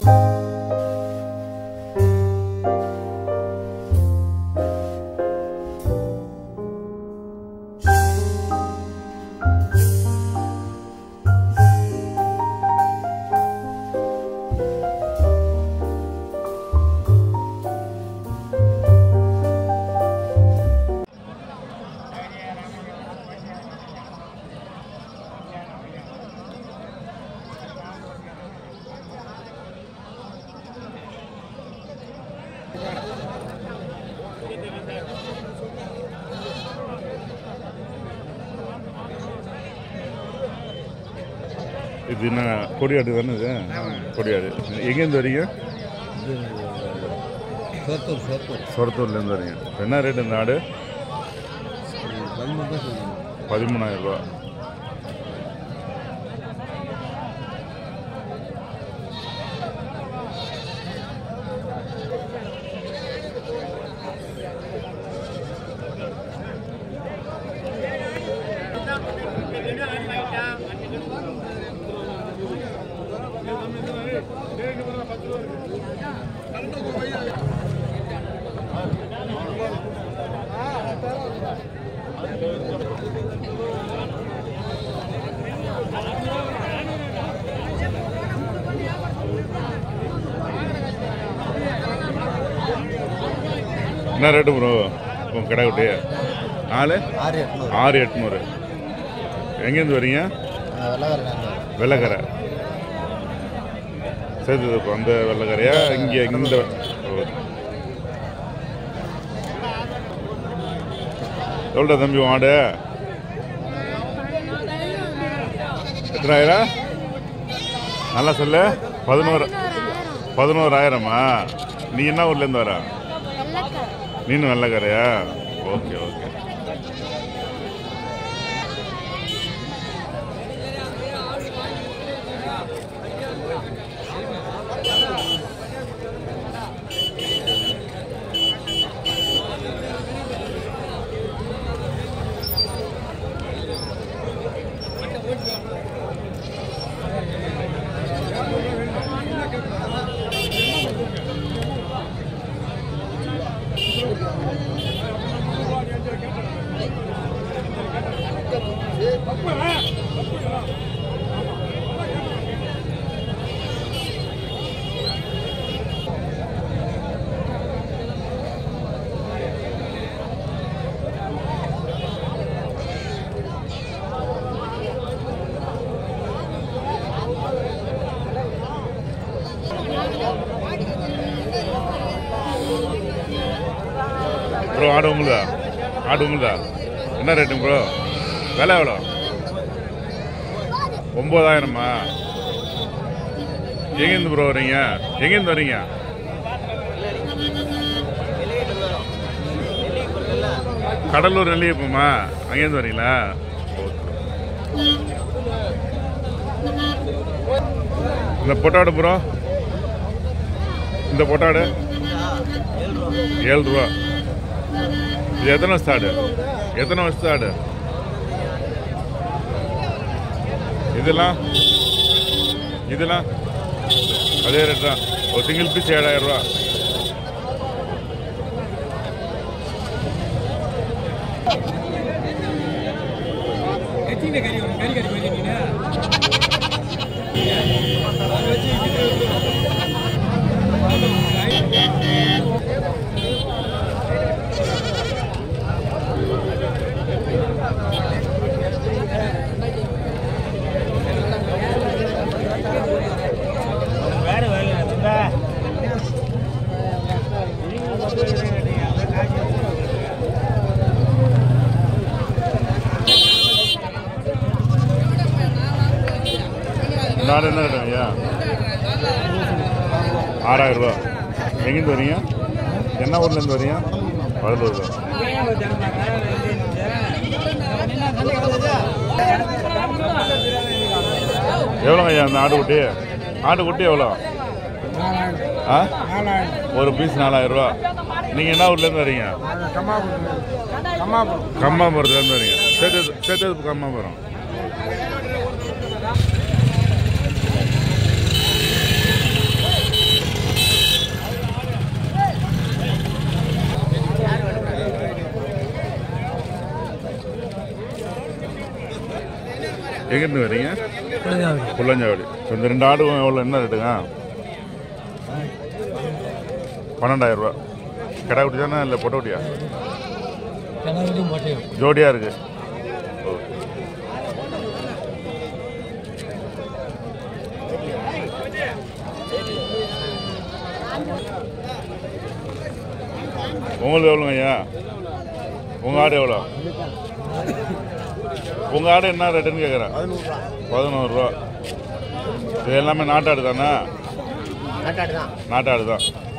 இது என்ன கொடியாடு தானே இது கொடியாடு எங்கேருந்து வரீங்க சோத்தூர் சோத்தூர் சொரத்தூர்லேருந்து வரீங்க என்ன ரேட் இந்த ஆடு பதிமூணு தான் சொல்லுங்க பதிமூணாயிரம் ரூபா என்ன ரேட்டு ப்ரோ உங்கள் கடை குட்டி நாலு ஆறு எட்நூறு ஆறு எட்நூறு எங்கேருந்து வரீங்க வெள்ளக்காரன் வெள்ளைக்கரை சேர்த்து இப்போ அந்த வெள்ளைக்கரையா இங்கே இந்த ஓ. எவ்வளோ தம்பி உன் ஆடு எத்தனாயிரம் நல்லா சொல்லு பதினோரு பதினோராயிரமா நீ என்ன ஊர்லேருந்து வர நீனும் வெள்ளைக்கரையா ஓகே ஓகே ப்ரோ ஆடு உங்களுதா ஆடு உங்களுதா என்ன ரேட்டுங்க ப்ரோ விலை எவ்வளோ ஒம்பதாயிரமா எங்கேருந்து ப்ரோ வரீங்க எங்கேருந்து வரீங்க கடலூர் நெல்லியப்பமா அங்கேருந்து வரீங்களா இந்த பொட்டாடு ப்ரோ இந்த பொட்டாடு ஏழு ரூபா இது எத்தனை வருஷம் ஆடு எத்தனை வருஷம் ஆடு இதெல்லாம் இதெல்லாம் அதே ரேட் தான் ஒரு சிங்கிள் பீஸ் ஏழாயிரம் ரூபா நாலு என்ன ரேட்டு ஐயா ஆறாயிரம் ரூபா எங்கேருந்து வரீங்க என்ன ஊர்லேருந்து வரீங்க பழலூர் தான் எவ்வளோங்க ஐயா அந்த ஆட்டுக்குட்டி ஆட்டுக்குட்டி எவ்வளோ ஆ ஒரு பீஸ் நாலாயிரம் ரூபா நீங்கள் என்ன ஊர்லேருந்து வரீங்க கம்மாபுரத்துலேருந்து வரீங்க சேர்த்து சேர்த்து கம்மாபுரம் எங்கேருந்து வரீங்க புள்ளஞ்சாவடி ஸோ இந்த ரெண்டு ஆடும் எவ்வளோ என்ன ரேட்டுங்க பன்னெண்டாயிரம் ரூபா கடா குட்டி தானே இல்லை பொட்டை குட்டியா ஜோடியாக இருக்கு உங்களுக்கு எவ்வளோங்க ஐயா உங்கள் ஆடு எவ்வளோ உங்கள் ஆடு என்ன ரேட்டுன்னு கேட்குறேன் பதினோருவா இது எல்லாமே நாட்டாடு தானே நாட்டாடு தான் நாட்டாடு தான்